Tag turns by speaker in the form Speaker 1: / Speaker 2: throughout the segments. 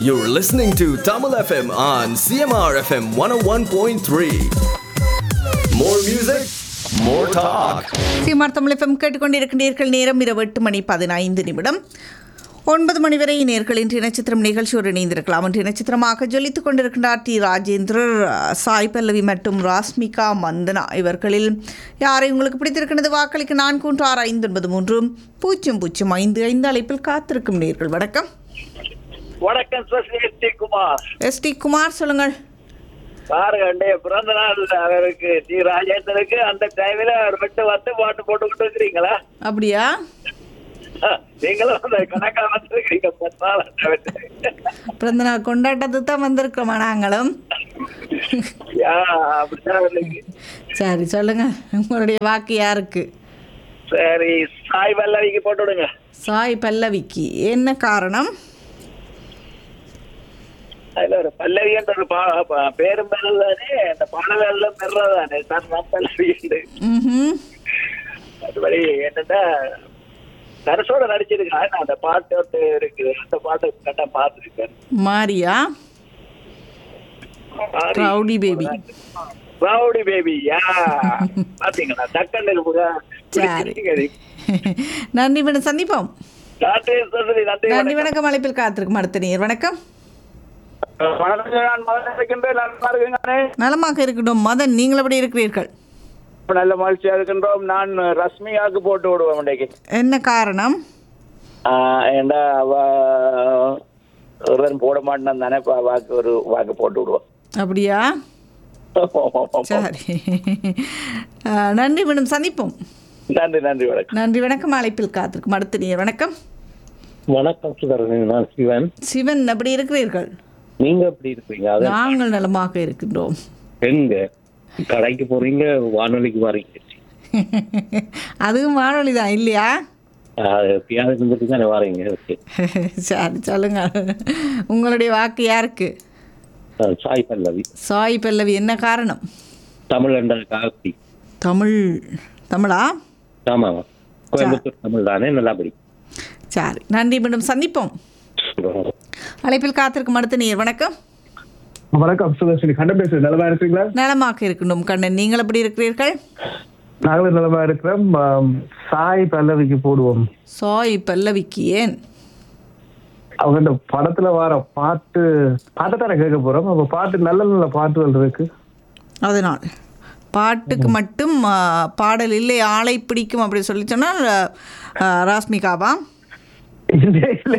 Speaker 1: You're listening to Tamil FM on CMR FM 101.3. More music, more talk.
Speaker 2: சீமார் Tamil FM கேட்டுக்கொண்டிருக்கின்றீர்கள் நேரம் இரவு எட்டு மணி பதினைந்து நிமிடம் ஒன்பது மணி வரை நேர்கள் இன்று நட்சத்திரம் நிகழ்ச்சியோடு இணைந்திருக்கலாம் இன்று நட்சத்திரமாக ஜொலித்துக் கொண்டிருக்கின்றார் டி ராஜேந்திரர் சாய் பல்லவி மற்றும் ராஸ்மிகா மந்தனா இவர்களில் யாரை உங்களுக்கு பிடித்திருக்கிறது வாக்களிக்க நான்கு ஒன்று ஆறு ஐந்து ஒன்பது மூன்று பூஜ்ஜியம் பூஜ்ஜியம் ஐந்து ஐந்து அழைப்பில் காத்திருக்கும் நேர்கள் வணக்கம்
Speaker 3: வணக்கம் சசி குமார்
Speaker 2: எஸ் டி குமார் சொல்லுங்கள்
Speaker 3: பாருங்க அண்டைய பிறந்த நாள் அவருக்கு டி ராஜேந்திரனுக்கு அந்த டைம்ல அவர் மட்டும் வந்து பாட்டு போட்டுக்கிட்டு இருக்கிறீங்களா
Speaker 2: அப்படியா
Speaker 3: நீங்களும் அந்த கணக்கா வந்திருக்கீங்க பத்து நாள் அந்த
Speaker 2: பிறந்த நாள் கொண்டாட்டத்துக்கு தான் வந்திருக்கிறோமா நாங்களும்
Speaker 3: யா, அப்படிதான் இருக்கு.
Speaker 2: சரி சொல்லுங்க உங்களுடைய வாக்கு யாருக்கு
Speaker 3: சரி சாய் வல்லவிக்கு போட்டு விடுங்க
Speaker 2: சாய் பல்லவிக்கு என்ன காரணம்
Speaker 3: அதுல ஒரு பல்லவி என்ற ஒரு பா- பா- பேரும் பெறதானே அந்த பாடலாம் பெறதானே தான் நான் பல்லவி உண்டு.
Speaker 2: ம்ஹும்.
Speaker 3: அதுபடி என்னன்னா நரசோட நடிச்சிருக்காங்க நான் அந்த பாட்டு வந்து இருக்கு அந்த பாட்டு கரெக்டா பார்த்துருக்கேன்
Speaker 2: மாரியா ரவுடி பேபி
Speaker 3: ரவுடி பேபி யா பாத்தீங்களா டக்கன்னு இருக்குதா?
Speaker 2: சரி.
Speaker 3: பிடிச்சிருக்குது.
Speaker 2: நன்றி மேடம் சந்திப்போம்
Speaker 3: நன்றி சரஸ்வதி, நன்றி
Speaker 2: நன்றி
Speaker 3: வணக்கம்.
Speaker 2: வணக்கம் அழைப்பில் காத்திருக்கும் அடுத்த நேர் வணக்கம்
Speaker 3: வணக்கம், நான் மகன் இருக்கின்றேன். நல்லா இருக்குங்கண்ணே.
Speaker 2: நலமாக இருக்கட்டும் மதன் நீங்கள் எப்படி இருக்கிறீர்கள்
Speaker 3: நல்ல மகிழ்ச்சியா இருக்கின்றோம் நான் ரஷ்மியாக்கு போட்டு விடுவேன் இன்றைக்கு
Speaker 2: என்ன காரணம்
Speaker 3: ஆஹ் ஏண்டா அவ ஒருவன் போட மாட்டேன் தானே இப்ப வாக்கு ஒரு வாக்கு போட்டு விடுவோம்
Speaker 2: அப்படியா சரி அஹ், நன்றி மேடம் சந்திப்போம்
Speaker 3: நன்றி நன்றி வணக்கம்
Speaker 2: நன்றி வணக்கம் அழைப்பில் காத்திருக்கும் அடுத்த நேர் வணக்கம்
Speaker 4: வணக்கம் சுதர்சன் நான் சிவன்
Speaker 2: சிவன் எப்படி இருக்கிறீர்கள்
Speaker 4: நீங்க எப்படி இருக்கீங்க அது
Speaker 2: நாங்கள் நலமாக இருக்கின்றோம்
Speaker 4: எங்க கடைக்கு போறீங்க வானொலிக்கு வரீங்க
Speaker 2: அதுவும் வானொலி தான் இல்லையா
Speaker 4: எப்பயாவது இருந்துட்டு தானே வரீங்க ஓகே
Speaker 2: சரி சொல்லுங்க உங்களுடைய வாக்கு யாருக்கு
Speaker 4: சாய் பல்லவி
Speaker 2: சாய் பல்லவி என்ன காரணம்
Speaker 4: தமிழ் என்ற காப்பி
Speaker 2: தமிழ் தமிழா
Speaker 4: ஆமாங்க கோயம்புத்தூர் தமிழ் தானே நல்லபடி
Speaker 2: சரி நன்றி மீண்டும் சந்திப்போம் அழைப்பில் காத்திருக்கும் அடுத்த நீர் வணக்கம்
Speaker 5: வணக்கம் சுதர்ஷினி கண்டம் பேசுறேன் நலமா இருக்கீங்களா
Speaker 2: நலமாக இருக்கணும் கண்ணன் நீங்கள் எப்படி இருக்கிறீர்கள்
Speaker 5: நாங்களும் நலமா இருக்கிறோம் ஆம், சாய் பல்லவிக்கு போடுவோம்
Speaker 2: சாய் பல்லவிக்கு ஏன்
Speaker 5: அவங்க இந்த படத்துல வர பாட்டு பாட்டை தானே கேட்க போறோம் அப்ப பாட்டு நல்ல நல்ல பாட்டுகள் இருக்கு
Speaker 2: அதனால் பாட்டுக்கு மட்டும் ஆ, பாடல் இல்லை ஆளை பிடிக்கும் அப்படி சொல்லி சொன்னால் ஆ, ராஸ்மிகாவா
Speaker 5: இல்ல, இல்ல.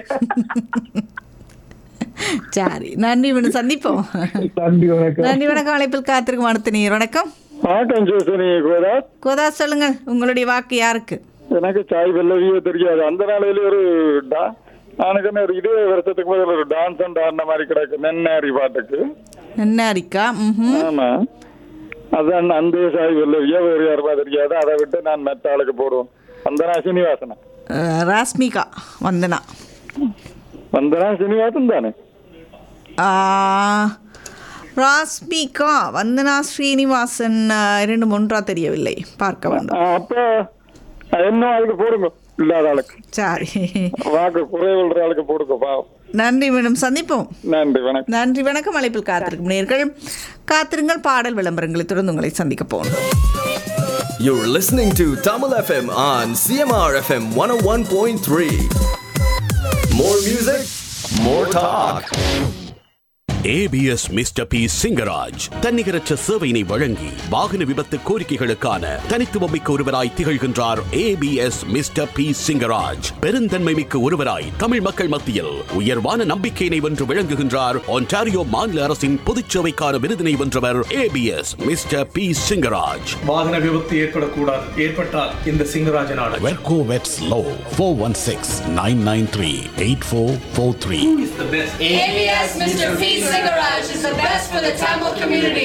Speaker 2: சரி நன்றி மீண்டும் சந்திப்போம்
Speaker 5: நன்றி வணக்கம்
Speaker 2: நன்றி வணக்கம் அழைப்பில் காத்திருக்கும் அடுத்த நீர் வணக்கம்
Speaker 3: வணக்கம் ஜோசனி கோதா
Speaker 2: கோதா சொல்லுங்கள் உங்களுடைய வாக்கு யாருக்கு
Speaker 3: எனக்கு சாய் பல்லவியே தெரியாது அந்த நாளையில ஒரு டா எனக்கு என்ன ஒரு இருபது வருஷத்துக்கு முதல்ல ஒரு டான்ஸ் அண்ட் ஆடின மாதிரி கிடக்கு நென்னாரி பாட்டுக்கு
Speaker 2: நன்னாரிக்கா ம்
Speaker 3: ஆமா அதான் அந்த சாய் பல்லவியா வேறு யாருமா தெரியாது அதை விட்டு நான் மெத்த ஆளுக்கு போடுவோம் வந்தனா சீனிவாசனா
Speaker 2: ராஸ்மிகா வந்தனா
Speaker 3: வந்தனா சீனிவாசன் தானே
Speaker 2: ஆ, ராஸ்மிகா வந்தனா ஸ்ரீனிவாசன் ஆ, இரண்டு ஒன்றா தெரியவில்லை பார்க்க வேண்டும்
Speaker 3: ஆ, அப்ப என்ன ஆளுக்கு போடுங்க இல்லாத ஆளுக்கு
Speaker 2: சரி
Speaker 3: வாக்கு குறைவுள்ள ஆளுக்கு போடுங்க பாவம்
Speaker 2: நன்றி மேடம் சந்திப்போம்
Speaker 3: நன்றி வணக்கம்
Speaker 2: நன்றி வணக்கம் அழைப்பில் காத்திருக்கும் நேர்கள் காத்திருங்கள் பாடல் விளம்பரங்களை தொடர்ந்து உங்களை சந்திக்க போகணும்
Speaker 1: You're listening to Tamil FM on CMR FM 101.3. More music, more talk.
Speaker 6: ABS mister P Singaraj தன்னிகரற்ற சேவையினை வழங்கி வாகன விபத்து கோரிக்கைகளுக்கான தனித்துவமிக்க ஒருவராய் திகழ்கின்றார் ஏபிஎஸ் மிஸ்டர் பி சிங்கராஜ் பெருந்தன்மை மிக்க ஒருவராய் தமிழ் மக்கள் மத்தியில் உயர்வான நம்பிக்கையினை வென்று விளங்குகின்றார் ஒன்டாரியோ மாநில அரசின் பொதுச்சேவைக்கான விருதினை வென்றவர் ஏபிஎஸ் மிஸ்டர் பி சிங்கராஜ்
Speaker 7: வாகன விபத்து ஏற்படக்கூடாது ஏற்பட்டால் இந்த சிங்கராஜ நாடு
Speaker 6: வெர்கோ வெட்ஸ் லோ four one six nine nine three eight four four three
Speaker 8: ABS Mr. P. Singaraj is the best for the Tamil community.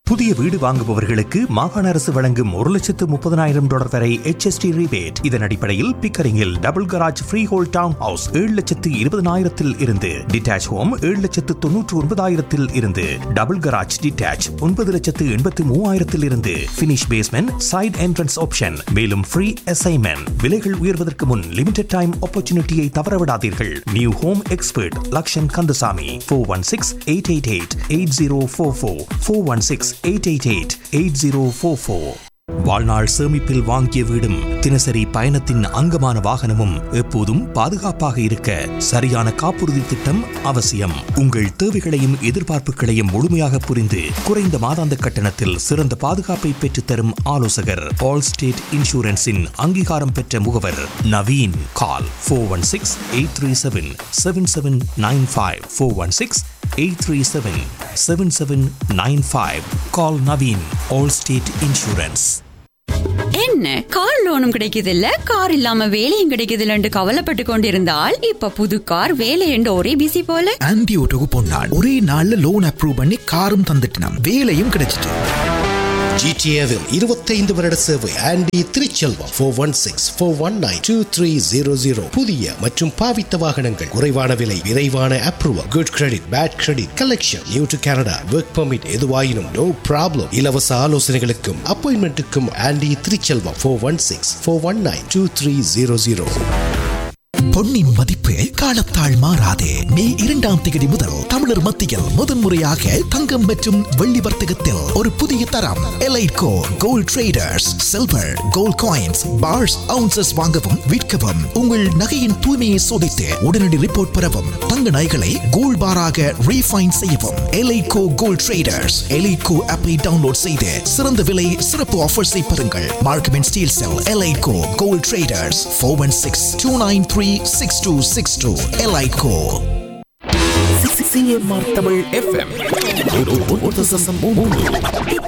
Speaker 8: புதிய வீடு வாங்குபவர்களுக்கு மாகாண அரசு வழங்கும் ஒரு லட்சத்து முப்பதனாயிரம் டாலர் வரை HST rebate இதன் அடிப்படையில் பிக்கரிங்கில் double garage freehold townhouse ஏழு லட்சத்து இருபதனாயிரத்தில் இருந்து டிட்டாச் ஹோம் ஏழு லட்சத்து தொன்னூற்று ஒன்பதாயிரத்தில் இருந்து டபுள் கராஜ் டிட்டாச் ஒன்பது லட்சத்து எண்பத்து மூவாயிரத்தில் இருந்து finish basement side entrance option மேலும் ஃப்ரீ அசைன்மெண்ட் விலைகள் உயர்வதற்கு முன் லிமிடெட் டைம் ஆப்பர்ச்சுனிட்டியை தவறவிடாதீர்கள் new home expert Lakshan Kandasamy four one six eight eight eight eight zero four four four one six eight eight eight eight zero four four வாழ்நாள் சேமிப்பில் வாங்கிய வீடும் தினசரி பயணத்தின் அங்கமான வாகனமும் எப்போதும் பாதுகாப்பாக இருக்க சரியான காப்புறுதி திட்டம் அவசியம் உங்கள் தேவைகளையும் எதிர்பார்ப்புகளையும் முழுமையாக புரிந்து குறைந்த மாதாந்த கட்டணத்தில் சிறந்த பாதுகாப்பை பெற்றுத்தரும் ஆலோசகர் ஆல் ஸ்டேட் இன்சூரன்ஸின் அங்கீகாரம் பெற்ற முகவர் Naveen call four one six eight three seven seven seven nine five four one six eight three seven seven seven nine five call Naveen Allstate insurance
Speaker 9: என்ன கார் லோனும் கிடைக்குது இல்ல கார் இல்லாம வேலையும் கிடைக்குது இல்லன்னு கவலைப்பட்டு கொண்டிருந்தால் இப்ப புது கார் வேலை என்று ஒரே பிசி போல
Speaker 10: ஆன்டி ஓட்டோக்கு பொன்னாள் ஒரே நாள்ல லோன் அப்ரூவ் பண்ணி காரும் தந்துட்டினாம் வேலையும் கிடைச்சிட்டு
Speaker 11: ஜிடிஏவில் இருபத்தைந்து வருட சேவை Andy Thiruchelvam four one six four one nine two three zero zero புதிய மற்றும் பாவித்த வாகனங்கள் குறைவான விலை விரைவான approval good credit bad credit collection new to Canada work permit எதுவாயினும் நோ ப்ராப்ளம் இலவச ஆலோசனைகளுக்கும் அப்பாயின்மெண்ட்டுக்கும் Andy Thiruchelvam four one six four one nine two three zero zero
Speaker 10: பொன்னின் மதிப்பு காலத்தால் மாறாதே மே இரண்டாம் தேதி முதல் தமிழர் மத்தியில் முதன்முறையாக தங்கம் மற்றும் வெள்ளி வர்த்தகத்தில் ஒரு புதிய தரம் Elitco gold traders silver gold coins bars ounces வாங்கவும் விற்கவும் உங்கள் நகையின் தூய்மையை சோதித்து உடனடி ரிப்போர்ட் பெறவும் தங்க நகைகளை கோல்ட் பாராக ரீஃபைன் செய்யவும் எலைட்கோ கோல்ட் ட்ரேடர்ஸ் எலைட்கோ ஆப்பை டவுன்லோட் செய்து சிறந்த விலை சிறப்பு ஆஃபர்ஸை பெறுங்கள் Markham and Steeles cell Elitco gold traders four one six two nine three six two six two Elitco
Speaker 1: CMR Tamil FM